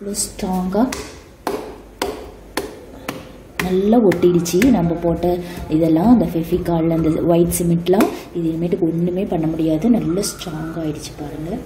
ரொம்ப ஸ்ட்ராங்காக நல்லா ஒட்டிடுச்சு நம்ம போட்ட இதெல்லாம் அந்த ஃபெஃபிகால் அந்த ஒயிட் சிமெண்ட்லாம் இது இனிமேட்டுக்கு ஒன்றுமே பண்ண முடியாது நல்லா ஸ்ட்ராங் ஆயிடுச்சு பாருங்கள்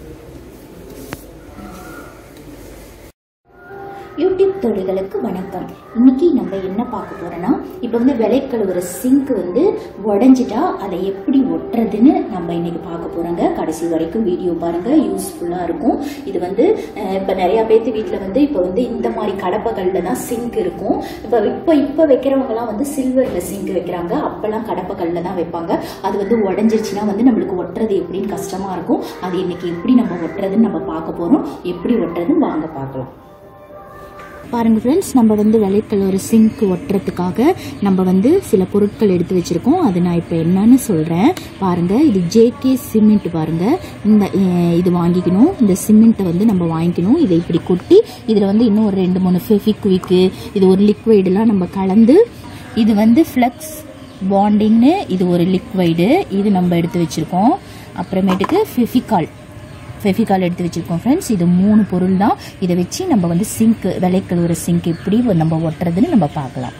யூடியூப் தோழிகளுக்கு வணக்கம் இன்னைக்கு நம்ம என்ன பார்க்க போறோம்னா இப்போ வந்து விலை கழுவுற சிங்க் வந்து உடஞ்சிட்டா அதை எப்படி ஒட்டுறதுன்னு நம்ம இன்னைக்கு பார்க்க போறோங்க கடைசி வரைக்கும் வீடியோ பாருங்க யூஸ்ஃபுல்லா இருக்கும் இது வந்து அஹ், இப்போ நிறைய பேர்த்து வீட்டில் வந்து இப்போ வந்து இந்த மாதிரி கடப்பகல்ல தான் சிங்க் இருக்கும் இப்போ இப்போ இப்போ வைக்கிறவங்கலாம் வந்து சில்வர்ல சிங்க் வைக்கிறாங்க அப்பெல்லாம் கடப்பகல்ல தான் வைப்பாங்க அது வந்து உடஞ்சிருச்சுன்னா வந்து நம்மளுக்கு ஒட்டுறது எப்படின்னு கஷ்டமா இருக்கும் அது இன்னைக்கு எப்படி நம்ம ஒட்டுறதுன்னு நம்ம பார்க்க போறோம் எப்படி ஒட்டுறதுன்னு வாங்க பார்க்கலாம் பாருங்க ஃப்ரெண்ட்ஸ் நம்ம வந்து விளைக்கல் ஒரு சிங்க் ஒட்டுறதுக்காக நம்ம வந்து சில பொருட்கள் எடுத்து வச்சிருக்கோம் அது நான் இப்போ என்னன்னு சொல்கிறேன் பாருங்க இது ஜேகே சிமெண்ட் பாருங்க இந்த அஹ், இது வாங்கிக்கணும் இந்த சிமெண்ட்டை வந்து நம்ம வாங்கிக்கணும் இதை இப்படி கொட்டி இதில் வந்து இன்னும் ஒரு ரெண்டு மூணு ஃபெஃபிக்விக்கு இது ஒரு லிக்வைடெலாம் நம்ம கலந்து இது வந்து ஃப்ளக்ஸ் பாண்டிங்னு இது ஒரு லிக்வைடு இது நம்ம எடுத்து வச்சிருக்கோம் அப்புறமேட்டுக்கு ஃபெஃபிகால் ஃபெஃபிகால் எடுத்து வச்சிருக்கோம் ஃப்ரெண்ட்ஸ் இது மூணு பொருள் தான் இதை வச்சு நம்ம வந்து சிங்க் விளைக்கழுவுற சிங்க் எப்படி நம்ம ஒட்டுறதுன்னு நம்ம பார்க்கலாம்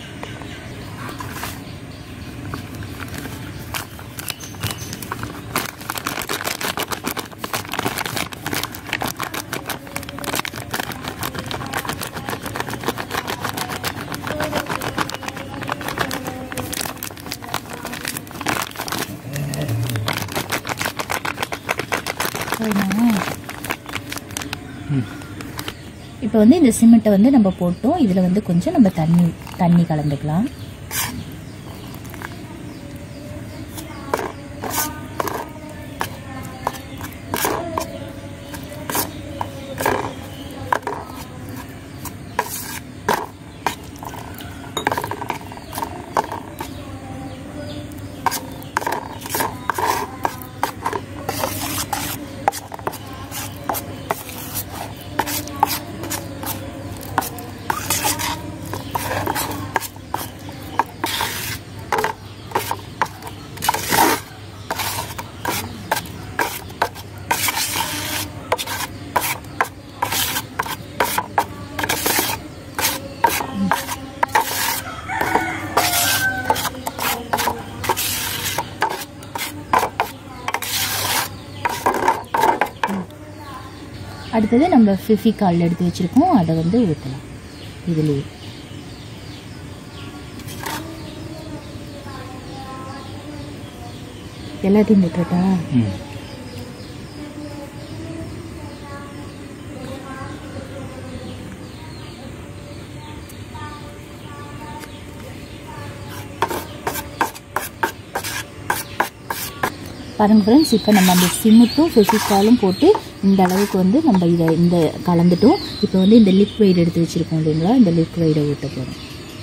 இப்போ வந்து இந்த சிமெண்ட்டை வந்து நம்ம போட்டோம் இதில் வந்து கொஞ்சம் நம்ம தண்ணி தண்ணி கலந்துக்கலாம் அடுத்தது நம்ம ஃபிஃபிகால் எடுத்து வச்சிருக்கோம் அதை வந்து ஊற்றலாம் இதுலேயே எல்லாத்தையும் விட்டுட்டா பாருங்க ஃப்ரெண்ட்ஸ் இப்போ நம்ம அந்த சிமெண்ட்டும் ஃபெசிக்காலும் போட்டு இந்த அளவுக்கு வந்து நம்ம இதை இந்த கலந்துட்டோம் இப்போ வந்து இந்த லிக்வைட் எடுத்து வச்சுருக்கோம் இல்லைங்களா இந்த லிக்வைடை ஊற்ற போகிறோம்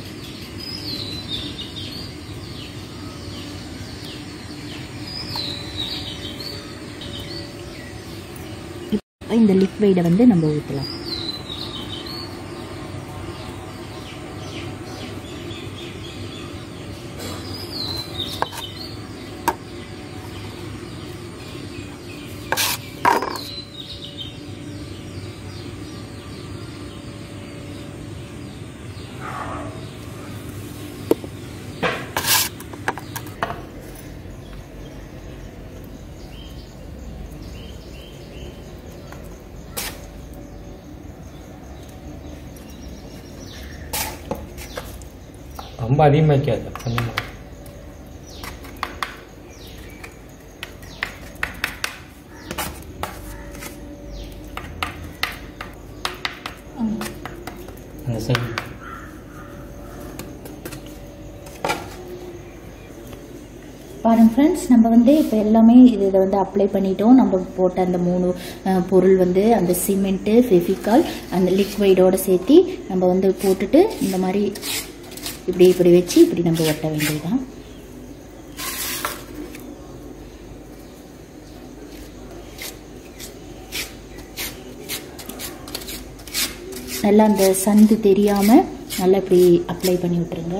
இப்போ இந்த லிக்வைடை வந்து நம்ம ஊற்றலாம் ரொம்ப அதிகமாக வைக்காது கொஞ்சமாக அந்த சைடு பாருங்க ஃப்ரெண்ட்ஸ் நம்ம வந்து இப்போ எல்லாமே இதை வந்து அப்ளை பண்ணிட்டோம் நம்ம போட்ட அந்த மூணு அஹ், பொருள் வந்து அந்த சிமெண்ட்டு ஃபெஃபிகால் அந்த லிக்வைடோட சேர்த்து நம்ம வந்து போட்டுட்டு இந்த மாதிரி இப்படி இப்படி வச்சு இப்படி நம்ம ஒட்ட வேண்டியதுதான் நல்லா அந்த சந்து தெரியாம நல்லா இப்படி அப்ளை பண்ணி விட்டுருங்க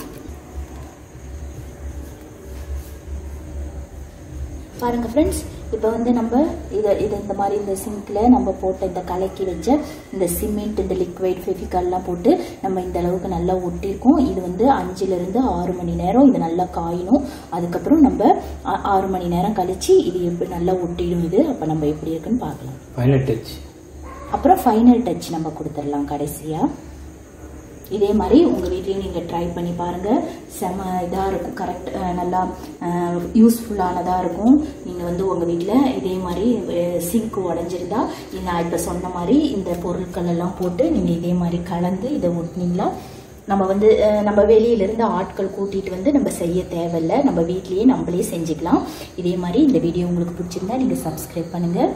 பாருங்க ஃப்ரெண்ட்ஸ் இப்போ வந்து நம்ம இதை இது இந்த மாதிரி இந்த சிங்க்ல நம்ம போட்ட இந்த கலக்கி வச்ச இந்த சிமெண்ட் இந்த லிக்வைட் ஃபெவிகால்லாம் போட்டு நம்ம இந்த அளவுக்கு நல்லா ஒட்டியிருக்கோம் இது வந்து அஞ்சுல இருந்து ஆறு மணி நேரம் இது நல்லா காயணும் அதுக்கப்புறம் நம்ம ஆ- ஆறு மணி நேரம் கழிச்சு இது எப்படி நல்லா ஒட்டிடும் இது அப்போ நம்ம எப்படி இருக்குன்னு பார்க்கலாம் ஃபைனல் டச் அப்புறம் ஃபைனல் டச் நம்ம கொடுத்துடலாம் கடைசியாக இதே மாதிரி உங்கள் வீட்லேயும் நீங்கள் ட்ரை பண்ணி பாருங்கள் செம இதாக இருக்கும் கரெக்ட் நல்லா யூஸ்ஃபுல்லானதாக இருக்கும் நீங்கள் வந்து உங்கள் வீட்டில் இதே மாதிரி சிங்க் உடஞ்சிருந்தா நான் இப்போ சொன்ன மாதிரி இந்த பொருட்கள் எல்லாம் போட்டு நீங்கள் இதே மாதிரி கலந்து இதை ஒட்டினீங்களா நம்ம வந்து அஹ், நம்ம வெளியிலேருந்து ஆட்கள் கூட்டிகிட்டு வந்து நம்ம செய்ய தேவையில்லை நம்ம வீட்லேயே நம்மளே செஞ்சுக்கலாம் இதே மாதிரி இந்த வீடியோ உங்களுக்கு பிடிச்சிருந்தா நீங்கள் சப்ஸ்கிரைப் பண்ணுங்கள்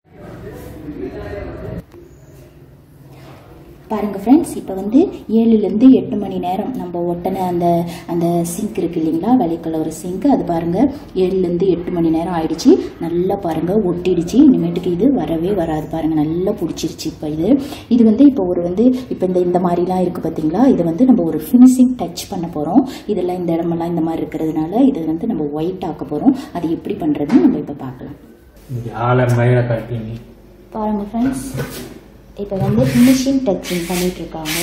பாருங்க ஃப்ரெண்ட்ஸ் இப்போ வந்து ஏழுலேருந்து எட்டு மணி நேரம் நம்ம ஒட்டின அந்த அந்த சிங்க் இருக்கு இல்லைங்களா வெள்ளைக்கலர் சிங்க் அது பாருங்க ஏழுலேருந்து எட்டு மணி நேரம் ஆயிடுச்சு நல்லா பாருங்க ஒட்டிடுச்சு இனிமேட்டுக்கு இது வரவே வராது பாருங்க நல்லா பிடிச்சிருச்சு இப்போ இது இது வந்து இப்போ ஒரு வந்து இப்போ இந்த இந்த மாதிரிலாம் இருக்கு பார்த்தீங்களா இதை வந்து நம்ம ஒரு ஃபினிஷிங் டச் பண்ண போகிறோம் இதெல்லாம் இந்த இடமெல்லாம் இந்த மாதிரி இருக்கிறதுனால இதை வந்து நம்ம ஒயிட் ஆக்க போகிறோம் அது எப்படி பண்ணுறதுன்னு நம்ம இப்போ பார்க்கலாம் இங்கே ஆளை மயில காட்டினி பாருங்க ஃப்ரெண்ட்ஸ் இப்போ வந்து ஃபினிஷிங் டச்சிங் பண்ணிட்டு இருக்காங்க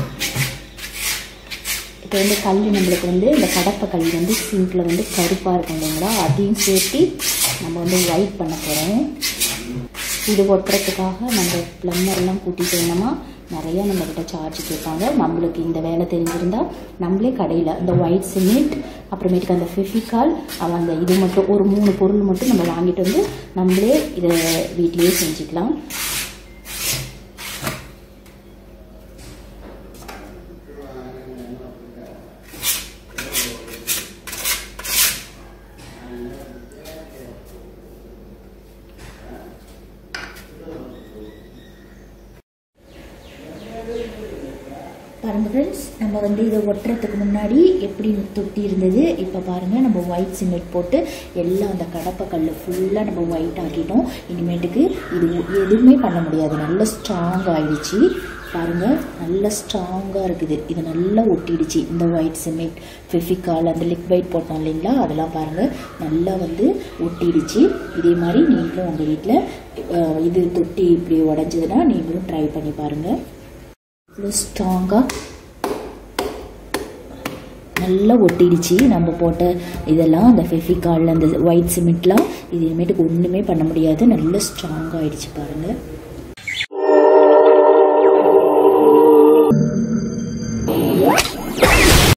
இப்போ வந்து கல் நம்மளுக்கு வந்து இந்த கடப்பை கல் வந்து சிங்கில் வந்து கருப்பாக இருக்கும் இல்லைங்களா அதையும் சேர்த்து நம்ம வந்து ஒயிட் பண்ண போகிறோம் இது ஒட்டுறதுக்காக நம்ம பிளம்மர்லாம் கூட்டிகிட்டு வேணுமா நிறைய நம்மக்கிட்ட சார்ஜ் கேட்பாங்க நம்மளுக்கு இந்த வேலை தெரிஞ்சிருந்தா நம்மளே கடையில் இந்த ஒயிட் சிமெண்ட் அப்புறமேட்டுக்கு அந்த ஃபெஃபிகால் அந்த இது மட்டும் ஒரு மூணு பொருள் மட்டும் நம்ம வாங்கிட்டு வந்து நம்மளே இதை வீட்டிலேயே செஞ்சுக்கலாம் பாருங்க ஃப்ரெண்ட்ஸ் நம்ம வந்து இதை ஒட்டுறதுக்கு முன்னாடி எப்படி தொட்டி இருந்தது இப்போ பாருங்க நம்ம ஒயிட் சிமெண்ட் போட்டு எல்லாம் அந்த கடப்பை கல் ஃபுல்லாக நம்ம ஒயிட் ஆக்கிட்டோம் இனிமேட்டுக்கு இது எதுவுமே பண்ண முடியாது நல்ல ஸ்ட்ராங் ஆயிடுச்சு பாருங்க நல்ல ஸ்ட்ராங்காக இருக்குது இது நல்லா ஒட்டிடுச்சு இந்த ஒயிட் சிமெண்ட் ஃபெஃபிகால் அந்த லிக்வைட் போட்டோம் இல்லைங்களா அதெல்லாம் பாருங்க நல்லா வந்து ஒட்டிடுச்சு இதே மாதிரி நீங்களும் உங்கள் வீட்டில் இது தொட்டி இப்படி உடஞ்சதுன்னா நீங்களும் ட்ரை பண்ணி பாருங்கள் இவ்வளோ ஸ்ட்ராங்காக நல்லா ஒட்டிடுச்சு நம்ம போட்ட இதெல்லாம் அந்த ஃபெஃபிகால் அந்த ஒயிட் சிமெண்ட்லாம் இது இனிமேட்டுக்கு ஒன்றுமே பண்ண முடியாது நல்லா ஸ்ட்ராங் ஆயிடுச்சு பாருங்கள்